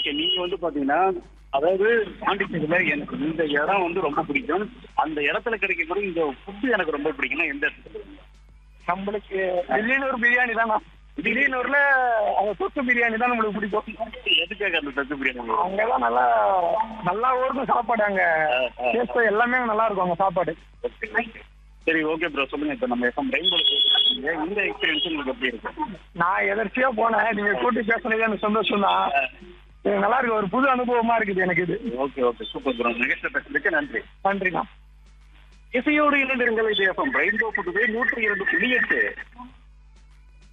okay நீங்க வந்து பாத்தீங்கன்னா அதாவது பாண்டிச்சேரியில எனக்கு இந்த இடம் வந்து ரொம்ப பிடிக்கும் அந்த இடத்துல கிடைக்கக்கூடிய இந்த ஃபுட்டு எனக்கு ரொம்ப பிடிக்கும்னா எந்த இடத்துல நம்மளுக்கு திடீர்னூர் பிரியாணி தானா திடீர்னூர்ல அந்த தொக்கு பிரியாணி தான் நம்மளுக்கு பிடிக்கும் எதுக்காக அந்த தட்டு பிரியாணி அங்கதான் நல்லா நல்லா ஊருக்கும் சாப்பாடு அங்க டேஸ்ட் எல்லாமே நல்லா இருக்கும் அங்க சாப்பாடு சரி ஓகே ப்ரோ சொல்லுங்க இப்ப நம்ம எஃப்எம் ரெயின்போ இந்த எக்ஸ்பீரியன்ஸ் உங்களுக்கு எப்படி இருக்கு நான் எதர்ச்சியா போனேன் நீங்க கூட்டி பேசுனது எனக்கு சந்தோஷம் தான் இது நல்லா இருக்கு ஒரு புது அனுபவமா இருக்குது எனக்கு இது ஓகே ஓகே சூப்பர் ப்ரோ நிகழ்ச்சியில் பேசுறதுக்கு நன்றி நன்றிண்ணா இசையோடு இணைந்திருங்கள் இது எஃப்எம் ரெயின்போ புதுவை நூற்றி இரண்டு புள்ளி எட்டு